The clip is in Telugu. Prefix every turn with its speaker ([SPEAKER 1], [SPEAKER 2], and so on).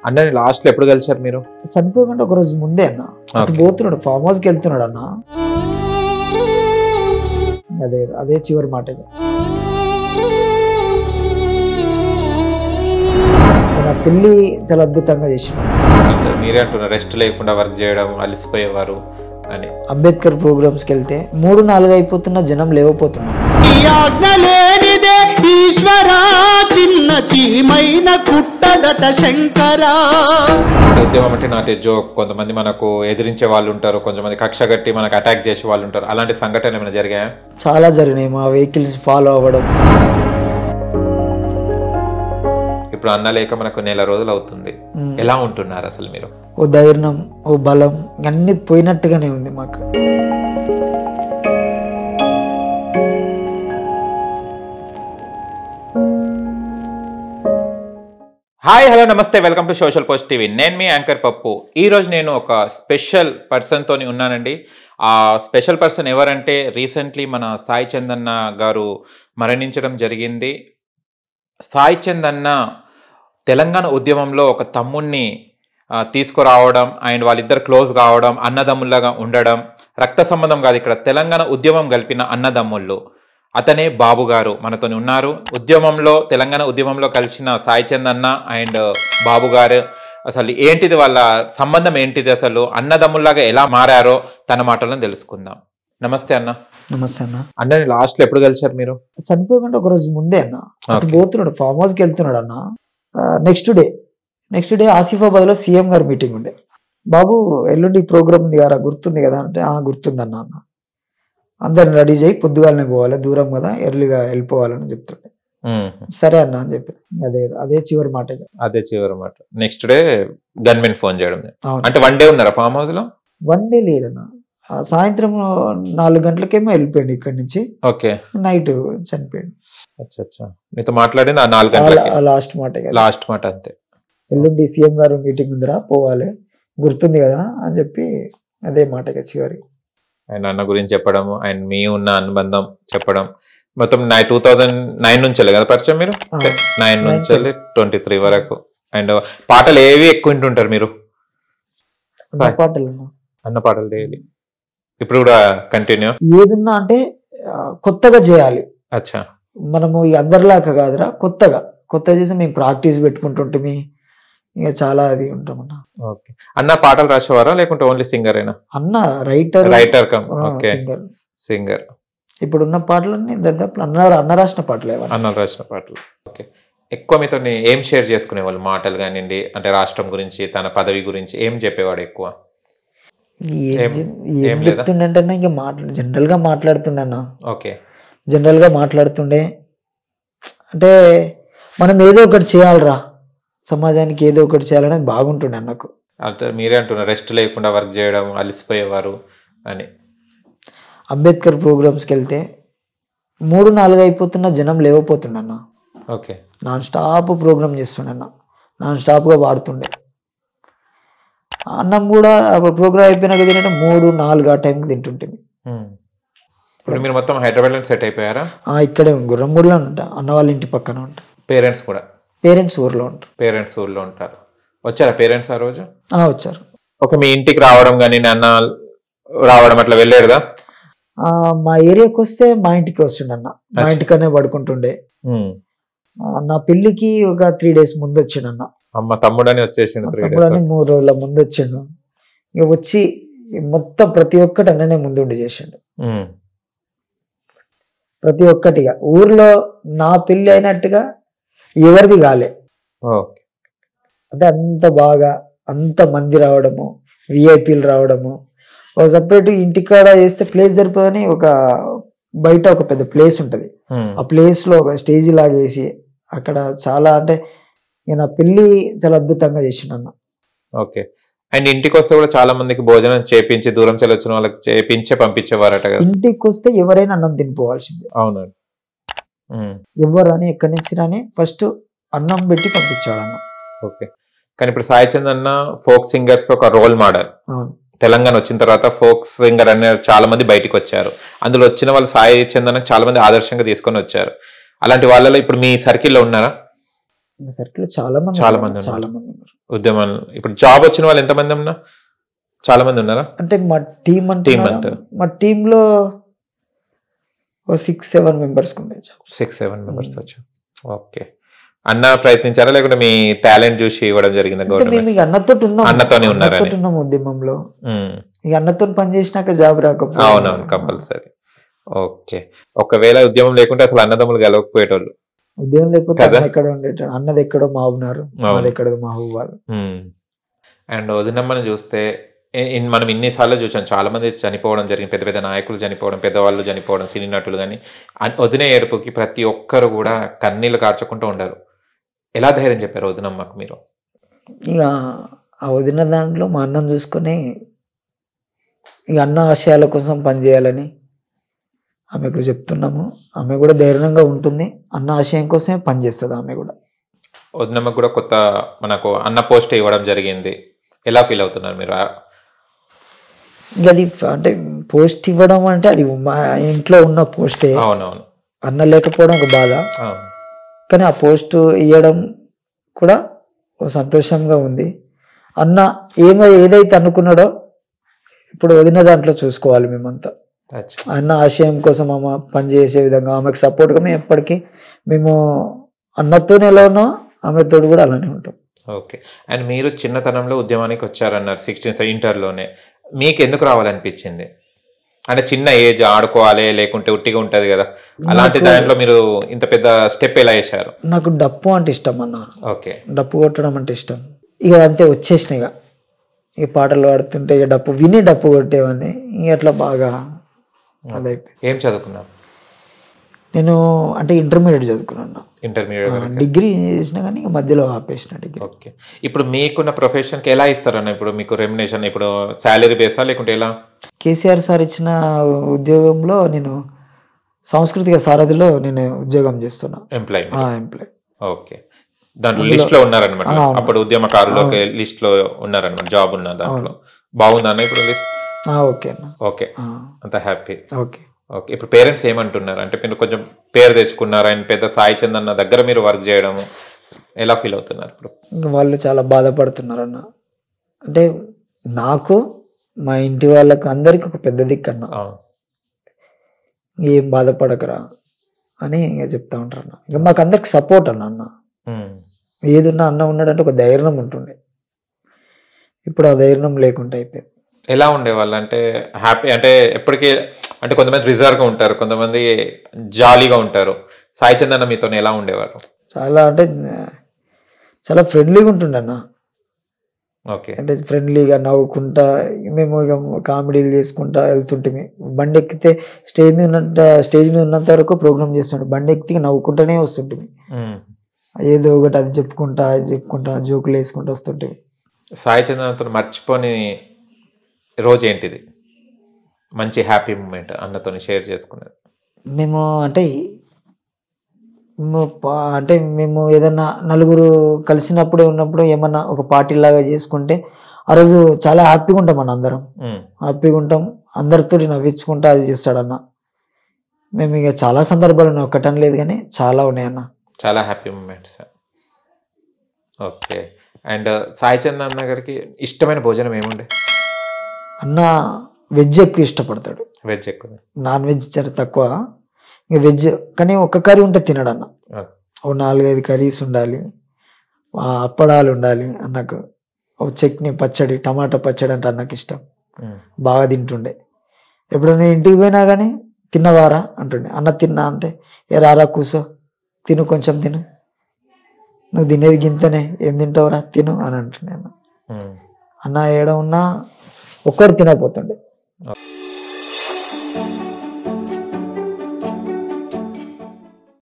[SPEAKER 1] అన్న లాస్ట్ లో ఎప్పుడు కలిసారు మీరు
[SPEAKER 2] చనిపోకుండా ఒక రోజు ముందే అన్న అటు
[SPEAKER 1] Okay.
[SPEAKER 2] పోతున్నాడు ఫామ్ హౌస్ కి వెళ్తున్నాడు అన్న అదే అదే చివరి మాట ఇక. నా పెళ్లి చాలా అద్భుతంగా చేసిన
[SPEAKER 1] అంటే మీరే అంటున్నారు రెస్ట్ లేకుండా వర్క్ చేయడం అలసిపోయేవారు అని
[SPEAKER 2] అంబేద్కర్ ప్రోగ్రామ్స్కి వెళ్తే మూడు నాలుగు అయిపోతున్న జనం లేవపోతున్నారు
[SPEAKER 3] ఈ ఆజ్ఞ లేనిదే ఈశ్వరా చిన్న చీమైన కుట్టదట శంకరా
[SPEAKER 1] అంటే ఉద్యమం అంటే నాటి జోక్ కొంతమంది మనకు ఎదిరించే వాళ్ళు ఉంటారు కొంతమంది కక్ష కట్టి మనకు అటాక్ చేసే వాళ్ళు ఉంటారు అలాంటి సంఘటనలు ఏమైనా జరిగాయా
[SPEAKER 2] చాలా జరిగినాయి మా వెహికల్స్ ఫాలో అవ్వడం
[SPEAKER 1] ఇప్పుడు అన్న లేక మనకు నెల రోజులు అవుతుంది
[SPEAKER 2] ఉమ్,
[SPEAKER 1] ఎలా ఉంటున్నారు అసలు మీరు
[SPEAKER 2] ఓ ధైర్యం ఓ బలం అన్ని పోయినట్టుగానే ఉంది మాకు
[SPEAKER 1] హాయ్ హలో నమస్తే welcome to social post TV నేను మీ యాంకర్ పప్పు ఈ రోజు నేను ఒక స్పెషల్ పర్సన్తో ఉన్నానండి ఆ స్పెషల్ పర్సన్ ఎవరంటే రీసెంట్లీ మన సాయి చందన్న గారు మరణించడం జరిగింది సాయి చందన్న తెలంగాణ ఉద్యమంలో ఒక తమ్ముణ్ణి ఆ, తీసుకురావడం అండ్ వాళ్ళిద్దరు క్లోజ్ కావడం అన్నదమ్ముల్లాగా ఉండడం రక్త సంబంధం కాదు ఇక్కడ తెలంగాణ ఉద్యమం కలిపిన అన్నదమ్ముళ్ళు అతనే బాబు గారు మనతో ఉన్నారు ఉద్యమంలో తెలంగాణ ఉద్యమంలో కలిసిన సాయి చందన్న అండ్ బాబు గారు అసలు ఏంటిది వాళ్ళ సంబంధం ఏంటిది అసలు అన్నదమ్ముల్లాగా ఎలా మారారో తన మాటలను తెలుసుకుందాం నమస్తే అన్న
[SPEAKER 2] నమస్తే అన్న
[SPEAKER 1] అన్నని లాస్ట్ లో ఎప్పుడు కలిసారు మీరు
[SPEAKER 2] చనిపోకుండా ఒక రోజు ముందే అన్న అటు
[SPEAKER 1] Okay.
[SPEAKER 2] పోతున్నాడు ఫామ్ హౌస్కి వెళ్తున్నాడు అన్న next day next day Asifabad లో సీఎం గారు మీటింగ్ ఉండే బాబు ఎల్లుండి ప్రోగ్రామ్ ఉంది కదా గుర్తుంది కదా అంటే ఆ గుర్తుంది అన్న అన్న అందరిని రెడీ చేయి పొద్దుగాలనే పోవాలి దూరం కదా ఎర్లీగా వెళ్ళిపోవాలని చెప్తుండే
[SPEAKER 1] మ్మ్.
[SPEAKER 2] సరే అన్న అని చెప్పి అదే అదే చివరి మాట ఇక.
[SPEAKER 1] అదే చివరి మాట నెక్స్ట్ డే గన్మెన్ ఫోన్ చేయడం
[SPEAKER 2] అవును
[SPEAKER 1] అంటే వన్ డే ఉన్నారా ఫామ్ హౌస్ లో
[SPEAKER 2] వన్ డే లేడన్న ఆ సాయంత్రం నాలుగు గంటలకేమో వెళ్ళిపోయాడు ఇక్కడి నుంచి
[SPEAKER 1] ఓకే
[SPEAKER 2] నైట్ చనిపోయాడు
[SPEAKER 1] అచ్చా అచ్చా మీతో మాట్లాడింది ఆ నాలుగు గంటలకి
[SPEAKER 2] లాస్ట్ మాట ఇక.
[SPEAKER 1] లాస్ట్ మాట అంతే
[SPEAKER 2] ఎల్లుండి సీఎం గారు మీటింగ్ ఉందిరా పోవాలి గుర్తుంది కదా అని చెప్పి అదే మాట ఇక చివరి
[SPEAKER 1] ఆయన అన్న గురించి చెప్పడం ఆయన మీ ఉన్న అనుబంధం చెప్పడం మొత్తం నై టూ థౌజండ్ నైన్ నుంచి వెళ్ళి కదా పరిచయం మీరు
[SPEAKER 2] ఆ,
[SPEAKER 1] నైన్
[SPEAKER 2] Nine
[SPEAKER 1] నుంచి వెళ్ళి ట్వంటీ త్రీ వరకు అండ్ పాటలు ఏవి ఎక్కువ వింటుంటారు మీరు
[SPEAKER 2] అన్న పాటలు అన్న.
[SPEAKER 1] అన్న పాటలు డైలీ ఇప్పుడు కూడా కంటిన్యూ
[SPEAKER 2] ఏదున్నా అంటే ఆ, కొత్తగా చేయాలి
[SPEAKER 1] అచ్చా
[SPEAKER 2] మనము ఈ అందరిలాగా కాదురా కొత్తగా కొత్తగా చేసి మేము ప్రాక్టీస్ పెట్టుకుంటుంటే ఇక చాలా అది ఉంటామన్న
[SPEAKER 1] ఓకే అన్న పాటలు రాసేవారా లేకుంటే ఓన్లీ సింగర్ అయినా
[SPEAKER 2] అన్న writer
[SPEAKER 1] writer cum okay
[SPEAKER 2] singer
[SPEAKER 1] singer
[SPEAKER 2] ఇప్పుడున్న పాటలన్నీ దాదాపు అన్న అన్న రాసిన పాటలే అవన్నీ.
[SPEAKER 1] అన్న రాసిన పాటలు ఓకే ఎక్కువ మీతో ఏం షేర్ చేసుకునేవాళ్ళు మాటలు కానివ్వండి అంటే రాష్ట్రం గురించి తన పదవి గురించి ఏం చెప్పేవాడు ఎక్కువ
[SPEAKER 2] ఏం
[SPEAKER 1] ఏం-
[SPEAKER 2] చెప్-
[SPEAKER 1] ఏం
[SPEAKER 2] ఏం
[SPEAKER 1] లేదా?
[SPEAKER 2] చెప్తుండే అంటే ఇంకా మాట్లా జనరల్ గా మాట్లాడుతుండే అన్న
[SPEAKER 1] ఓకే
[SPEAKER 2] జనరల్ గా మాట్లాడుతుండే అంటే మనం ఏదో ఒకటి చేయాలిరా సమాజానికి ఏదో ఒకటి చేయాలని బాగుంటుండే నాకు
[SPEAKER 1] అంటే మీరే అంటున్నారు రెస్ట్ లేకుండా వర్క్ చేయడం అలసిపోయేవారు అని
[SPEAKER 2] అంబేద్కర్ ప్రోగ్రామ్స్కి వెళ్తే మూడు నాలుగు అయిపోతున్న జనం లేవపోతుండన్న
[SPEAKER 1] ఓకే
[SPEAKER 2] నాన్ స్టాప్ ప్రోగ్రామ్ చేస్తుండన్న నాన్ స్టాప్గా వాడుతుండే అన్నం కూడా ప్రోగ్రామ్ అయిపోయినాక తినట మూడు నాలుగు ఆ టైంకి తింటుంటే
[SPEAKER 1] Hmm. ఇప్పుడు మీరు మొత్తం హైదరాబాద్లో సెట్ అయిపోయారా
[SPEAKER 2] ఇక్కడే గుర్రంగూడలో ఉంటా అన్న వాళ్ళ ఇంటి పక్కన ఉంటా
[SPEAKER 1] పేరెంట్స్ కూడా
[SPEAKER 2] పేరెంట్స్ ఊర్లో ఉంటారు
[SPEAKER 1] పేరెంట్స్ ఊర్లో ఉంటారు వచ్చారా పేరెంట్స్ ఆ రోజు
[SPEAKER 2] ఆ, వచ్చారు
[SPEAKER 1] ఓకే మీ ఇంటికి రావడం కానీ నాన్న రావడం అట్లా వెళ్ళారుదా
[SPEAKER 2] ఆ, మా ఏరియాకి వస్తే మా ఇంటికి వస్తుండే అన్న మా
[SPEAKER 1] అచ్చా.
[SPEAKER 2] ఇంటికనే పడుకుంటుండే ఆ, నా పెళ్ళికి ఒక త్రీ డేస్ ముందు వచ్చిండు అన్న
[SPEAKER 1] అమ్మ తమ్ముడని వచ్చేసిండు
[SPEAKER 2] మా
[SPEAKER 1] త్రీ
[SPEAKER 2] తమ్ముడని
[SPEAKER 1] డేస్
[SPEAKER 2] మూడు రోజుల ముందు వచ్చిండు ఇక వచ్చి మొత్తం ప్రతి ఒక్కటి అన్ననే ముందుండి చేసిండు ప్రతి ఒక్కటిగా ఊర్లో నా పెళ్లి అయినట్టుగా ఎవరిది కాలే
[SPEAKER 1] ఓకే
[SPEAKER 2] అంటే అంత బాగా అంత మంది రావడము విఐపీలు రావడము ఒక సపరేట్ ఇంటికాడ చేస్తే ప్లేస్ సరిపోదని ఒక బయట ఒక పెద్ద ప్లేస్ ఉంటది ఆ ప్లేస్ లో ఒక స్టేజ్ లాగా వేసి అక్కడ చాలా అంటే ఇక నా పెళ్లి చాలా అద్భుతంగా చేసిండు అన్న
[SPEAKER 1] ఓకే అండ్ ఇంటికి వస్తే కూడా చాలా మందికి భోజనం చేపించి దూరం చెల్లి వచ్చిన వాళ్ళకి చేపించే పంపించేవారట కదా
[SPEAKER 2] ఇంటికి వస్తే ఎవరైనా అన్నం తినిపోవాల్సిందే
[SPEAKER 1] అవునండి ఉమ్,
[SPEAKER 2] ఎవరు అని ఎక్కడి నుంచి రాని ఫస్ట్ అన్నం పెట్టి పంపించాడు అన్న
[SPEAKER 1] ఓకే కానీ ఇప్పుడు సాయి చంద్ అన్న ఫోక్ సింగర్స్ కి ఒక రోల్ మోడల్
[SPEAKER 2] అవును
[SPEAKER 1] తెలంగాణ వచ్చిన తర్వాత ఫోక్ సింగర్ అనే చాలా మంది బయటికి వచ్చారు అందులో వచ్చిన వాళ్ళు సాయి చందన చాలా మంది ఆదర్శంగా తీసుకొని వచ్చారు అలాంటి వాళ్ళలో ఇప్పుడు మీ సర్కిల్లో ఉన్నారా
[SPEAKER 2] సర్కిల్ చాలా మంది
[SPEAKER 1] చాలా
[SPEAKER 2] ఉన్నారు.
[SPEAKER 1] మంది ఉన్నారు.
[SPEAKER 2] చాలా మంది ఉన్నారు
[SPEAKER 1] ఉద్యమాలు ఇప్పుడు జాబ్ వచ్చిన వాళ్ళు ఎంతమంది ఉన్నా చాలా మంది ఉన్నారా
[SPEAKER 2] అంటే మా టీం
[SPEAKER 1] Team
[SPEAKER 2] అంటే
[SPEAKER 1] అంటారు.
[SPEAKER 2] మా టీంలో ఓ సిక్స్ సెవెన్ మెంబర్స్ ఉండే
[SPEAKER 1] సిక్స్ సెవెన్ మెంబర్స్ వచ్చి ఓకే అన్న ప్రయత్నించారా లేకుంటే మీ టాలెంట్ చూసి ఇవ్వడం జరిగింది
[SPEAKER 2] అంటే మేము
[SPEAKER 1] గవర్నమెంట్
[SPEAKER 2] ఇక అన్నతో ఉన్నాం
[SPEAKER 1] అన్నతోనే ఉన్నారని.
[SPEAKER 2] అన్నతోటి ఉన్నాం ఉద్యమంలో ఇక అన్నతో పని చేసినాక జాబ్ రాకపోతే
[SPEAKER 1] అవునవును కంపల్సరీ ఓకే ఒకవేళ ఉద్యమం లేకుంటే అసలు అన్నదమ్ములు గెలవకపోయేటోళ్ళు
[SPEAKER 2] ఉద్యమం లేకపోతే
[SPEAKER 1] కదా?
[SPEAKER 2] అన్న ఎక్కడ ఉండేట అన్నది ఎక్కడో మావున్నారు
[SPEAKER 1] అవును.
[SPEAKER 2] మాది ఎక్కడో మహబూబాద్
[SPEAKER 1] అండ్ వదినమ్మని చూస్తే ఇ- ఇన్- మనం ఇన్నిసార్లు చూసాం చాలా మంది చనిపోవడం జరిగింది పెద్ద పెద్ద నాయకులు చనిపోవడం పెద్దవాళ్ళు చనిపోవడం సినీ నటులు కానీ వదిన ఏడుపుకి ప్రతి ఒక్కరు కూడా కన్నీళ్లు కార్చకుండా ఉండరు ఎలా ధైర్యం చెప్పారు వదినమ్మకు మీరు
[SPEAKER 2] ఇక ఆ వదిన దాంట్లో మా అన్నం చూసుకొని ఇక అన్న ఆశయాల కోసం పనిచేయాలని ఆమెకు చెప్తున్నాము ఆమె కూడా ధైర్యంగా ఉంటుంది అన్న ఆశయం కోసమే పనిచేస్తుంది ఆమె కూడా
[SPEAKER 1] వదినమ్మకు కూడా కొత్త మనకు అన్న పోస్ట్ ఇవ్వడం జరిగింది ఎలా ఫీల్ అవుతున్నారు మీరు ఆ-
[SPEAKER 2] ఇక అది అంటే పోస్ట్ ఇవ్వడం అంటే అది మా ఇంట్లో ఉన్న పోస్టే
[SPEAKER 1] అవునవును
[SPEAKER 2] అన్న లేకపోవడం ఒక బాధ
[SPEAKER 1] అవును.
[SPEAKER 2] కానీ ఆ పోస్ట్ ఇవ్వడం కూడా ఓ సంతోషంగా ఉంది అన్న ఏమో ఏదైతే అనుకున్నాడో ఇప్పుడు వదిన దాంట్లో చూసుకోవాలి మేమంతా
[SPEAKER 1] అచ్చా.
[SPEAKER 2] అన్న ఆశయం కోసం ఆమె పనిచేసే విధంగా ఆమెకు సపోర్ట్గా మేము ఎప్పటికీ మేము అన్నతోనే ఎలా ఉన్నాం ఆమెతో కూడా అలానే ఉంటాం
[SPEAKER 1] ఓకే అండ్ మీరు చిన్నతనంలో ఉద్యమానికి వచ్చారన్నారు సిక్స్టీన్ ఇంటర్లోనే మీకు ఎందుకు రావాలనిపించింది అంటే చిన్న ఏజ్ ఆడుకోవాలి లేకుంటే ఉట్టిగా ఉంటది కదా అలాంటి
[SPEAKER 2] నాకు-
[SPEAKER 1] దాంట్లో మీరు ఇంత పెద్ద స్టెప్ ఎలా వేశారు
[SPEAKER 2] నాకు డప్పు అంటే ఇష్టం అన్న
[SPEAKER 1] ఓకే
[SPEAKER 2] డప్పు కొట్టడం అంటే ఇష్టం ఇక అంతే వచ్చేసినాయి ఇక ఇక పాటలు పాడుతుంటే ఇక డప్పు విని డప్పు కొట్టేవాడిని ఇక అట్లా బాగా అదైపోయింది
[SPEAKER 1] ఏం చదువుకున్నాం
[SPEAKER 2] నేను అంటే ఇంటర్మీడియట్ చదువుకున్నాను
[SPEAKER 1] ఇంటర్మీడియట్ వరకు
[SPEAKER 2] డిగ్రీ చేసినా కానీ ఇక మధ్యలో ఆపేసిన డిగ్రీ
[SPEAKER 1] ఓకే ఇప్పుడు మీకున్న ప్రొఫెషన్కి ఎలా ఇస్తారన్న ఇప్పుడు మీకు రెమ్యునేషన్ ఇప్పుడు శాలరీ బేసా లేకుంటే ఎలా
[SPEAKER 2] కేసీఆర్ సార్ ఇచ్చిన ఉద్యోగంలో నేను సాంస్కృతిక సారథిలో నేను ఉద్యోగం చేస్తున్నా
[SPEAKER 1] ఎంప్లాయ్
[SPEAKER 2] ఆ ఎంప్లాయ్
[SPEAKER 1] ఓకే దాంట్లో
[SPEAKER 2] అందులో-
[SPEAKER 1] లిస్ట్ లో ఉన్నారనమాట
[SPEAKER 2] ఆ, అవును.
[SPEAKER 1] అప్పుడు ఉద్యమకారులు
[SPEAKER 2] అవును.
[SPEAKER 1] లిస్ట్ లో ఉన్నారనమాట జాబ్ ఉన్న దాంట్లో బాగుందన్న ఇప్పుడు లిస్ట్
[SPEAKER 2] ఓకే అన్న
[SPEAKER 1] ఓకే
[SPEAKER 2] ఆ,
[SPEAKER 1] అంత హ్యాపీ
[SPEAKER 2] ఓకే
[SPEAKER 1] ఓకే ఇప్పుడు పేరెంట్స్ ఏమంటున్నారు అంటే మీరు కొంచెం పేరు తెచ్చుకున్నారు ఆయన పెద్ద సాయి చందన్న దగ్గర మీరు వర్క్ చేయడము ఎలా ఫీల్ అవుతున్నారు ఇప్పుడు
[SPEAKER 2] ఇంకా వాళ్ళు చాలా బాధపడుతున్నారు అన్న అంటే నాకు మా ఇంటి వాళ్ళకి అందరికి ఒక పెద్ద దిక్కు అన్న
[SPEAKER 1] ఆ,
[SPEAKER 2] ఏం బాధపడకరా అని ఇంకా చెప్తా ఉంటారు అన్న ఇంకా మాకు అందరికి సపోర్ట్ అన్న అన్న
[SPEAKER 1] ఉమ్,
[SPEAKER 2] ఏదున్నా అన్న ఉన్నాడంటే ఒక ధైర్యం ఉంటుండే ఇప్పుడు ఆ ధైర్యం లేకుండా అయిపోయింది
[SPEAKER 1] ఎలా ఉండేవాళ్ళు అంటే హ్యాపీ అంటే ఎప్పటికీ అంటే కొంతమంది రిజర్వ్ గా ఉంటారు కొంతమంది జాలీగా ఉంటారు సాయి చందన్న మీతో ఎలా ఉండేవారు
[SPEAKER 2] చాలా అంటే ఆ, చాలా ఫ్రెండ్లీగా ఉంటుండే అన్న
[SPEAKER 1] ఓకే
[SPEAKER 2] అంటే ఫ్రెండ్లీగా నవ్వుకుంటా మేము ఇక కామెడీలు చేసుకుంటా వెళ్తుంటే బండి ఎక్కితే స్టేజ్ మీద ఉన్నంత స్టేజ్ మీద ఉన్నంత వరకు ప్రోగ్రామ్ చేస్తుంటే బండి ఎక్కితే నవ్వుకుంటూనే వస్తుంటుంది
[SPEAKER 1] ఉమ్.
[SPEAKER 2] ఏదో ఒకటి అది చెప్పుకుంటా అది చెప్పుకుంటా జోకులు వేసుకుంటూ వస్తుంటే
[SPEAKER 1] సాయి చందనతో మర్చిపోని రోజు ఏంటిది మంచి హ్యాపీ మూమెంట్ అన్నతో షేర్ చేసుకున్నది
[SPEAKER 2] మేము అంటే మేము పా- అంటే మేము ఏదన్నా నలుగురు కలిసినప్పుడు ఉన్నప్పుడు ఏమన్నా ఒక పార్టీ లాగా చేసుకుంటే ఆ రోజు చాలా హ్యాపీగా ఉంటాం మన అందరం
[SPEAKER 1] ఉమ్,
[SPEAKER 2] హ్యాపీగా ఉంటాం అందరితో నవ్వించుకుంటా అది చేస్తాడన్న మేము ఇక చాలా సందర్భాలు ఉన్నాయి ఒక్కటని లేదు కానీ చాలా ఉన్నాయి అన్న
[SPEAKER 1] చాలా happy moments okay and Sai చందన్న గారికి ఇష్టమైన భోజనం ఏముండే
[SPEAKER 2] అన్న వెజ్ ఎక్కువ ఇష్టపడతాడు
[SPEAKER 1] వెజ్ ఎక్కువ
[SPEAKER 2] నాన్ వెజ్ చాలా తక్కువ ఇక వెజ్ కానీ ఒక్క కర్రీ ఉంటే తినడు అన్న
[SPEAKER 1] ఆ.
[SPEAKER 2] ఓ నాలుగైదు కర్రీస్ ఉండాలి ఆ అప్పడాలు ఉండాలి అన్నకు ఓ చట్నీ పచ్చడి టమాటా పచ్చడి అంటే అన్నకు ఇష్టం
[SPEAKER 1] ఉమ్,
[SPEAKER 2] బాగా తింటుండే ఎప్పుడైనా ఇంటికి పోయినా కానీ తిన్నవారా అంటుండే అన్న తిన్నా అంటే ఏ రారా కూసో తిను కొంచెం తిను నువ్వు తినేది గింతనే ఏం తింటావురా తిను అని అంటుండే అన్న
[SPEAKER 1] ఉమ్.
[SPEAKER 2] అన్న ఏడ ఉన్నా ఒక్కడు తినకపోతుండే